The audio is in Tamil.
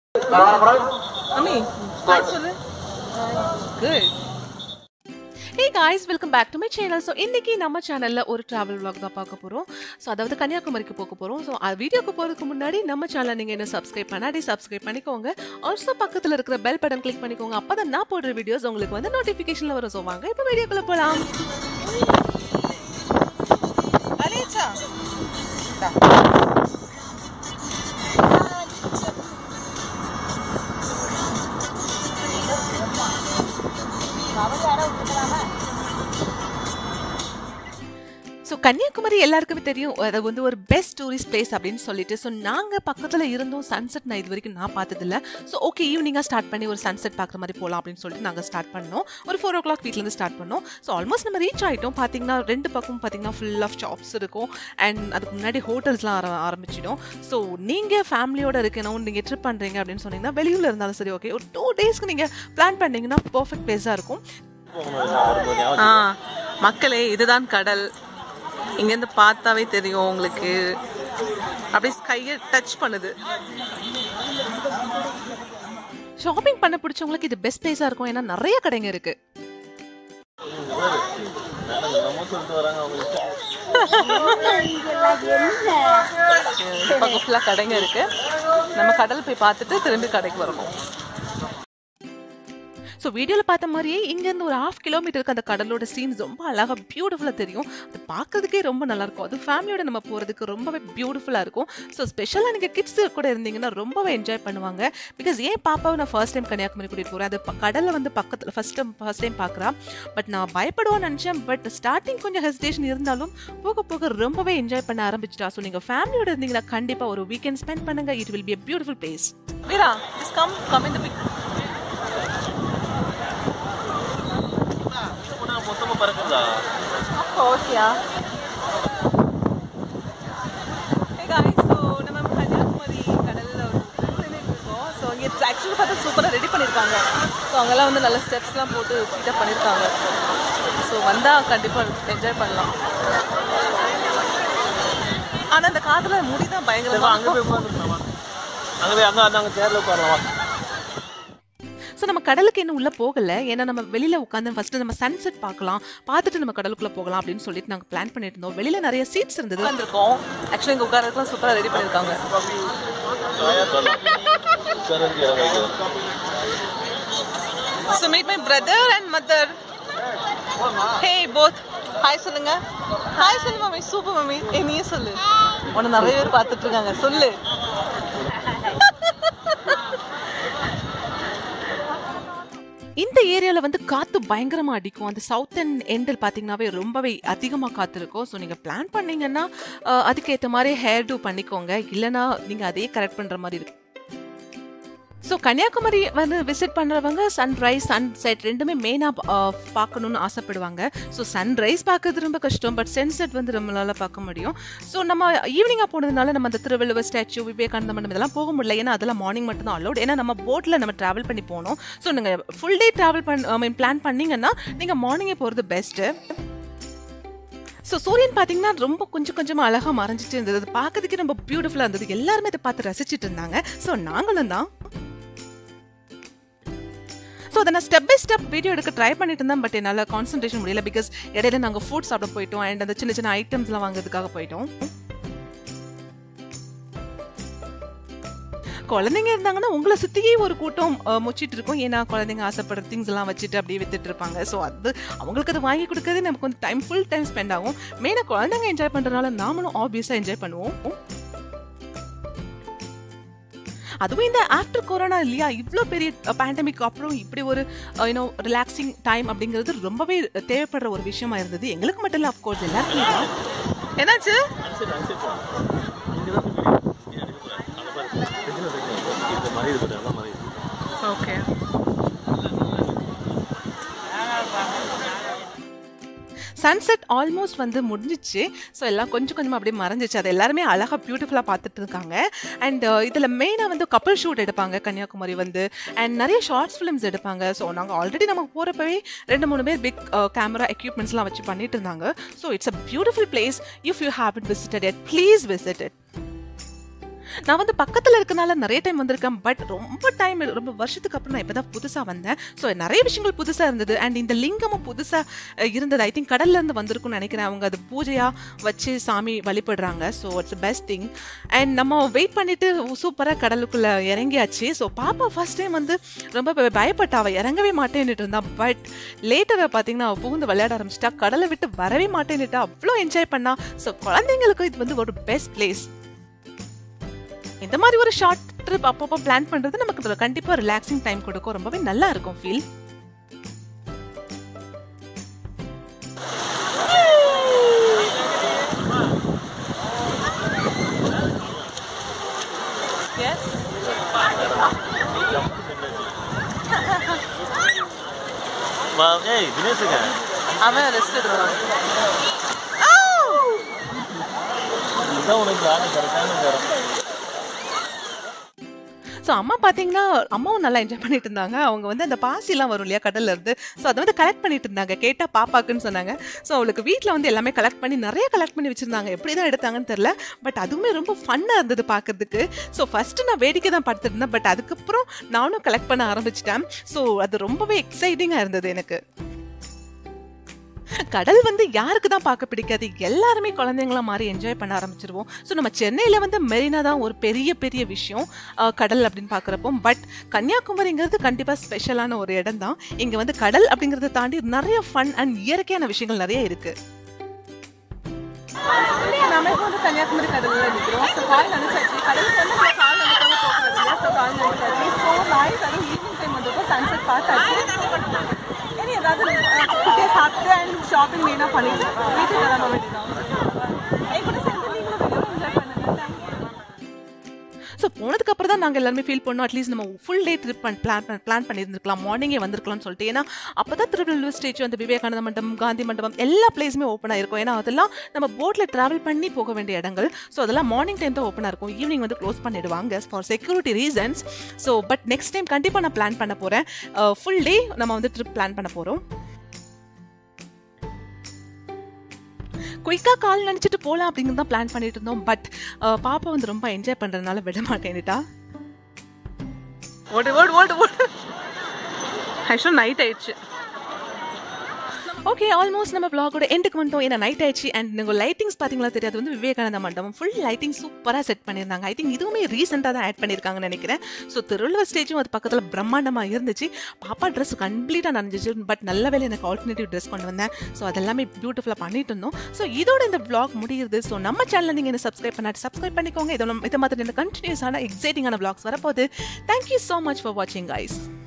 அம்மி ஹாய் சொல்லு good hey guys welcome back to my channel so இன்னைக்கு நம்ம சேனலில் ஒரு ட்ராவல் vlog தான் பார்க்க போகிறோம் ஸோ அதாவது கன்னியாகுமரிக்கு போக போகிறோம் ஸோ வீடியோக்கு போகிறதுக்கு முன்னாடி நம்ம சேனலை நீங்கள் என்ன சப்ஸ்கிரைப் பண்ணாடி சப்ஸ்கிரைப் பண்ணிக்கோங்க ஆல்சோ பக்கத்தில் இருக்கிற பெல் பட்டன் கிளிக் பண்ணிக்கோங்க அப்போ தான் நான் போடுற வீடியோஸ் உங்களுக்கு வந்து நோட்டிஃபிகேஷனில் வரும் ஸோ வாங்க இப்போ வீடியோக்குள்ளே போகலாம் அலேச்சா ஸோ கன்னியாகுமரி எல்லாருக்குமே தெரியும் அது வந்து ஒரு பெஸ்ட் டூரிஸ்ட் பிளேஸ் அப்படின்னு சொல்லிட்டு ஸோ நாங்கள் பக்கத்தில் இருந்தோம் சன்செட் நான் இது வரைக்கும் நான் பார்த்ததில்ல ஸோ ஓகே ஈவினிங்காக ஸ்டார்ட் பண்ணி ஒரு சன்செட் பார்க்குற மாதிரி போகலாம் அப்படின்னு சொல்லிட்டு நாங்கள் ஸ்டார்ட் பண்ணோம் ஒரு ஃபோர் ஓ கிளாக் வீட்டிலேருந்து ஸ்டார்ட் பண்ணோம் ஸோ ஆல்மோஸ்ட் நம்ம ரீச் ஆகிட்டோம் பார்த்தீங்கன்னா ரெண்டு பக்கம் பார்த்தீங்கன்னா ஃபுல் ஆஃப் ஷாப்ஸ் இருக்கும் அண்ட் அதுக்கு முன்னாடி ஹோட்டல்ஸ்லாம் ஆர ஆரம்பிச்சிடும் ஸோ நீங்கள் ஃபேமிலியோட இருக்கணும் நீங்கள் ட்ரிப் பண்ணுறீங்க அப்படின்னு சொன்னீங்கன்னா வெளியூரில் இருந்தாலும் சரி ஓகே ஒரு டூ டேஸ்க்கு நீங்கள் பிளான் பண்ணீங்கன்னா பர்ஃபெக்ட் பிளேஸாக இருக்கும் ஆ மக்களே இதுதான் கடல் இங்கேருந்து பார்த்தாவே தெரியும் உங்களுக்கு அப்படியே ஸ்கையை டச் பண்ணுது ஷாப்பிங் பண்ண பிடிச்சவங்களுக்கு இது பெஸ்ட் பிளேஸாக இருக்கும் ஏன்னா நிறைய கடைங்க இருக்கு பக்கம் ஃபுல்லாக கடைங்க இருக்கு நம்ம கடல் போய் பார்த்துட்டு திரும்பி கடைக்கு வரணும் ஸோ வீடியோவில் பார்த்த மாதிரியே இங்கேருந்து ஒரு ஹாஃப் கிலோமீட்டருக்கு அந்த கடலோட சீன்ஸ் ரொம்ப அழகாக பியூட்டிஃபுல்லாக தெரியும் அது பார்க்கறதுக்கே ரொம்ப நல்லாயிருக்கும் அது ஃபேமிலியோட நம்ம போகிறதுக்கு ரொம்பவே பியூட்டிஃபுல்லாக இருக்கும் ஸோ ஸ்பெஷலாக நீங்கள் கிட்ஸ் கூட இருந்தீங்கன்னா ரொம்பவே என்ஜாய் பண்ணுவாங்க பிகாஸ் ஏன் பாப்பாவை நான் ஃபர்ஸ்ட் டைம் கன்னியாகுமரி கூட்டிகிட்டு போகிறேன் அது ப- கடலை வந்து பக்கத்தில் ஃபஸ்ட் டைம் ஃபர்ஸ்ட் டைம் பார்க்குறா பட் நான் பயப்படுவேன்னு நினச்சேன் பட் ஸ்டார்டிங் கொஞ்சம் ஹெசிடேஷன் இருந்தாலும் போக போக ரொம்பவே என்ஜாய் பண்ண ஆரம்பிச்சிட்டா ஸோ நீங்கள் ஃபேமிலியோட இருந்தீங்கன்னா கண்டிப்பாக ஒரு வீக்கெண்ட் ஸ்பெண்ட் பண்ணுங்க it will be a beautiful place Veera is come come in the pic மொத்தமா பறக்குதா ஓகேயா ஹே காய்ஸ் ஸோ நம்ம கன்னியாகுமரி கடலில் இருக்கோம் ஸோ இங்கே ஆக்சுவலி பார்த்தா சூப்பராக ரெடி பண்ணியிருக்காங்க ஸோ அங்கெல்லாம் வந்து நல்ல ஸ்டெப்ஸ்லாம் போட்டு ஃபிட்டாக பண்ணியிருக்காங்க ஸோ வந்தால் கண்டிப்பாக என்ஜாய் பண்ணலாம் ஆனால் அந்த காற்றுல முடி தான் அங்க பயங்கரமாக போய் உட்காந்துருக்கலாமா அங்க போய் அங்க அங்க சேர்ல உட்காரலாமா ஸோ நம்ம கடலுக்கு இன்னும் உள்ளே போகல ஏன்னா நம்ம வெளியில் உட்காந்து ஃபஸ்ட்டு நம்ம சன்செட் பார்க்கலாம் பார்த்துட்டு நம்ம கடலுக்குள்ளே போகலாம் அப்படின்னு சொல்லிட்டு நாங்கள் பிளான் பண்ணிட்டு இருந்தோம் வெளியில் நிறைய சீட்ஸ் இருந்தது வந்திருக்கோம் ஆக்சுவலி இங்கே உட்காரதுக்குலாம் சூப்பராக ரெடி பண்ணியிருக்காங்க உட்காரதுக்கு இடம் வைக்கலாம் So meet my brother and mother. Hey both. Hi சொல்லுங்க ஹாய் சொல்லு மம்மி சூப்பர் மம்மி ஏ நீயே சொல்லு உன்னை நிறைய பேர் பார்த்துட்டு இருக்காங்க சொல்லு இந்த ஏரியாவில் வந்து காற்று பயங்கரமாக அடிக்கும் அந்த சவுத் அண்ட் எண்டில் பார்த்தீங்கன்னாவே ரொம்பவே அதிகமாக காற்று இருக்கும் ஸோ நீங்கள் பிளான் பண்ணீங்கன்னா அஹ், அதுக்கேற்ற மாதிரி ஹேர் டூ பண்ணிக்கோங்க இல்லைன்னா நீங்கள் அதையே கரெக்ட் பண்ணுற மாதிரி இருக்கும் ஸோ கன்னியாகுமரி வந்து விசிட் பண்ணுறவங்க சன்ரைஸ் சன்செட் ரெண்டுமே மெயினாக பார்க்கணுன்னு ஆசைப்படுவாங்க ஸோ சன்ரைஸ் பார்க்கறது ரொம்ப கஷ்டம் பட் சன்செட் வந்து நம்மளால பார்க்க முடியும் ஸோ நம்ம ஈவினிங்காக போனதுனால நம்ம அந்த திருவள்ளுவர் ஸ்டாச்சு விவேகானந்த மண்டபம் இதெல்லாம் போக முடியல ஏன்னா அதெல்லாம் மார்னிங் மட்டும் தான் அலௌட் ஏன்னா நம்ம போட்டில் நம்ம ட்ராவல் பண்ணி போனோம் ஸோ நீங்கள் ஃபுல் டே ட்ராவல் பண்ண ஐ மீன் பிளான் பண்ணீங்கன்னா நீங்கள் மார்னிங்கே போகிறது பெஸ்ட்டு ஸோ சூரியன் பார்த்தீங்கன்னா ரொம்ப கொஞ்சம் கொஞ்சமாக அழகாக மறைஞ்சிட்டு இருந்தது அது பார்க்கறதுக்கே ரொம்ப பியூட்டிஃபுல்லாக இருந்தது எல்லாருமே இதை பார்த்து ரசிச்சிட்டு இருந்தாங்க ஸோ நாங்களும் தான் ஸோ அதை நான் ஸ்டெப் பை ஸ்டெப் வீடியோ எடுக்க ட்ரை பண்ணிட்டு இருந்தேன் பட் என்னால் கான்சன்ட்ரேஷன் முடியல பிகாஸ் இடையில நாங்கள் ஃபுட் சாப்பிட போயிட்டோம் அண்ட் அந்த சின்ன சின்ன ஐட்டம்ஸ்லாம் வாங்குறதுக்காக போயிட்டோம் குழந்தைங்க இருந்தாங்கன்னா உங்களை சுற்றியே ஒரு கூட்டம் அஹ், முச்சிட்டு இருக்கும் ஏன்னா குழந்தைங்க ஆசைப்படுற திங்ஸ் எல்லாம் வச்சுட்டு அப்படியே வித்துட்டு இருப்பாங்க ஸோ அது அவங்களுக்கு அது வாங்கி கொடுக்கறது நமக்கு வந்து டைம் ஃபுல் டைம் ஸ்பெண்ட் ஆகும் மெயினாக குழந்தைங்க என்ஜாய் பண்ணுறதுனால நாமளும் ஆப்வியஸாக என்ஜாய் பண்ணுவோம் அதுவும் இந்த ஆஃப்டர் கொரோனா இல்லையா இவ்வளோ பெரிய பேண்டமிக் அப்புறம் இப்படி ஒரு யூனோ ரிலாக்ஸிங் டைம் அப்படிங்கிறது ரொம்பவே தேவைப்படுற ஒரு விஷயமா இருந்தது எங்களுக்கு மட்டும் இல்லை அஃப்கோர்ஸ் எல்லாருக்குமே தான். என்னாச்சு இந்த மாதிரி இது அதான் மாதிரி ஓகே சன்செட் ஆல்மோஸ்ட் வந்து முடிஞ்சிச்சு ஸோ எல்லாம் கொஞ்சம் கொஞ்சமாக அப்படியே மறைஞ்சிச்சு அது எல்லாருமே அழகாக பியூட்டிஃபுல்லாக பார்த்துட்டு இருக்காங்க அண்ட் இதில் மெயினாக வந்து கப்பல் ஷூட் எடுப்பாங்க கன்னியாகுமரி வந்து அண்ட் நிறைய ஷார்ட்ஸ் ஃபிலிம்ஸ் எடுப்பாங்க ஸோ நாங்கள் ஆல்ரெடி நமக்கு போகிறப்பவே ரெண்டு மூணு பேர் பிக் கேமரா எக்யூப்மெண்ட்ஸ்லாம் வச்சு பண்ணிட்டு இருந்தாங்க so it's a beautiful place if you have it visited it please visit it நான் வந்து பக்கத்துல இருக்கனால நிறைய டைம் வந்திருக்கேன் பட் ரொம்ப டைம் ரொம்ப வருஷத்துக்கு அப்புறம் நான் இப்பதான் புதுசா வந்தேன் ஸோ நிறைய விஷயங்கள் புதுசா இருந்தது அண்ட் இந்த லிங்கமும் புதுசா அஹ், இருந்தது ஐ திங்க் கடல்ல இருந்து வந்திருக்கும்னு நினைக்கிறேன் அவங்க அது பூஜையா வச்சு சாமி வழிபடுறாங்க so it's best thing and நம்ம வெயிட் பண்ணிட்டு சூப்பரா கடலுக்குள்ள இறங்கியாச்சு ஸோ பாப்பா ஃபர்ஸ்ட் டைம் வந்து ரொம்ப ப- பயப்பட்டா அவ இறங்கவே மாட்டேன்னுட்டு இருந்தா பட் லேட்டரை பார்த்தீங்கன்னா அவ புகுந்து விளையாட ஆரம்பிச்சிட்டா கடலை விட்டு வரவே மாட்டேன்னுட்டா அவ்வளோ என்ஜாய் பண்ணா ஸோ குழந்தைங்களுக்கு இது வந்து ஒரு பெஸ்ட் பிளேஸ் இந்த மாதிரி ஒரு ஷார்ட் ட்ரிப் அப்பப்போ பிளான் பண்றது நமக்கு இதுல கண்டிப்பா ரிலாக்ஸிங் டைம் கொடுக்கும் ரொம்பவே நல்லா இருக்கும் ஃபீல் மா ஏய் தினேஷுங்க அவன் ரெஸ்ட் எடுக்கிறான் இதுதான் உனக்கு ஆடு கரெக்டான நேரம் ஸோ அம்மா பார்த்தீங்கன்னா அம்மாவும் நல்லா என்ஜாய் பண்ணிட்டு இருந்தாங்க அவங்க வந்து அந்த பாசிலாம் வரும் இல்லையா கடல்ல இருந்து ஸோ அதை வந்து கலெக்ட் பண்ணிட்டு இருந்தாங்க கேட்டா பாப்பாக்குன்னு சொன்னாங்க ஸோ அவளுக்கு வீட்டில் வந்து எல்லாமே கலெக்ட் பண்ணி நிறைய கலெக்ட் பண்ணி வச்சிருந்தாங்க எப்படி தான் எடுத்தாங்கன்னு தெரில பட் அதுவுமே ரொம்ப ஃபன்னாக இருந்தது பார்க்கறதுக்கு ஸோ ஃபர்ஸ்ட் நான் வேடிக்கை தான் பார்த்துட்டு இருந்தேன் பட் அதுக்கப்புறம் நானும் கலெக்ட் பண்ண ஆரம்பிச்சிட்டேன் ஸோ அது ரொம்பவே எக்ஸைட்டிங்காக இருந்தது எனக்கு கடல் வந்து யாருக்கு தான் பார்க்க பிடிக்காது எல்லாருமே குழந்தைங்களா மாதிரி என்ஜாய் பண்ண ஆரம்பிச்சிருவோம் ஸோ நம்ம சென்னையில் வந்து மெரினா தான் ஒரு பெரிய பெரிய விஷயம் அஹ், கடல் அப்படின்னு பார்க்குறப்போ பட் கன்னியாகுமரிங்கிறது கண்டிப்பாக ஸ்பெஷலான ஒரு இடம் தான் இங்கே வந்து கடல் அப்படிங்கிறத தாண்டி நிறைய ஃபன் அண்ட் இயற்கையான விஷயங்கள் நிறைய இருக்கு நம்ம இப்போ வந்து கன்னியாகுமரி கடல்ல நிற்கிறோம் ஸோ கால் நினைச்சாச்சு கடலுக்கு வந்து நம்ம கால் நினைக்காம போகிறது இல்லையா ஸோ கால் நினைச்சாச்சு ஸோ நாய்ஸ் அதுவும் ஈவினிங் டைம் வந்தப்போ சன்செட் பார்த்தாச்சு இனி ஏதாவது குட்டியை சாப்பிட்டு அண்ட் ஷாப்பிங் மெயினாக பண்ணிட்டு வீட்டுக்கு கிளம்ப வேண்டியதான் என் கூட சேர்ந்து நீங்களும் வெளியே என்ஜாய் பண்ணுங்க தேங்க்யூ ஸோ போனதுக்கு அப்புறம் தான் நாங்கள் எல்லாருமே ஃபீல் பண்ணோம் அட்லீஸ்ட் நம்ம full day trip plan plan பண்ணியிருந்திருக்கலாம் மார்னிங்கே வந்திருக்கலாம்னு சொல்லிட்டு ஏன்னா அப்போ தான் திருவள்ளுவர் ஸ்டேச்சு அந்த விவேகானந்த மண்டபம் காந்தி மண்டபம் எல்லா பிளேஸுமே ஓப்பனாக இருக்கும் ஏன்னா அதெல்லாம் நம்ம போட்டில் ட்ராவல் பண்ணி போக வேண்டிய இடங்கள் ஸோ அதெல்லாம் மார்னிங் டைம் தான் ஓப்பனாக இருக்கும் ஈவினிங் வந்து க்ளோஸ் பண்ணிடுவாங்க for security reasons so but next time கண்டிப்பாக நான் பிளான் பண்ண போகிறேன் ஃபுல் டே நம்ம வந்து ட்ரிப் பிளான் பண்ண போகிறோம் குயிக்காக கால் நினச்சிட்டு போகலாம் அப்படிங்கிறது தான் பிளான் பண்ணிட்டு இருந்தோம் பட் பாப்பா வந்து ரொம்ப என்ஜாய் பண்ணுறதுனால விட மாட்டேன்னுட்டா ஓடு ஓடு ஓடு ஓடு ஆக்சுவலாக நைட் ஆயிடுச்சு ஓகே ஆல்மோஸ்ட் நம்ம vlog-ஓட எண்டுக்கு வந்துட்டோம் ஏன்னா நைட் ஆயிடுச்சு அண்ட் நீங்கள் லைட்டிங்ஸ் பார்த்தீங்களா தெரியாது வந்து விவேகானந்த மண்டபம் ஃபுல் லைட்டிங் சூப்பராக செட் பண்ணியிருந்தாங்க ஐ திங்க் இதுவுமே ரீசெண்டாக தான் ஆட் பண்ணியிருக்காங்கன்னு நினைக்கிறேன் ஸோ திருவள்ளுவர் ஸ்டேஜும் அது பக்கத்தில் பிரம்மாண்டமாக இருந்துச்சு பாப்பா ட்ரெஸ் கம்ப்ளீட்டாக நனைஞ்சிச்சு பட் நல்ல வேலை எனக்கு ஆல்டர்னேட்டிவ் ட்ரெஸ் கொண்டு வந்தேன் ஸோ அதெல்லாமே பியூட்டிஃபுல்லாக பண்ணிட்டு இருந்தோம் ஸோ இதோட இந்த vlog முடியுது ஸோ நம்ம சேனலில் நீங்கள் என்ன சப்ஸ்கிரைப் பண்ணாட்டி சப்ஸ்கிரைப் பண்ணிக்கோங்க இதோட இது மாதிரி கண்டினியூஸான எக்ஸைட்டிங்கான vlogs வரப்போகுது தேங்க்யூ ஸோ மச் ஃபார் வாட்சிங் guys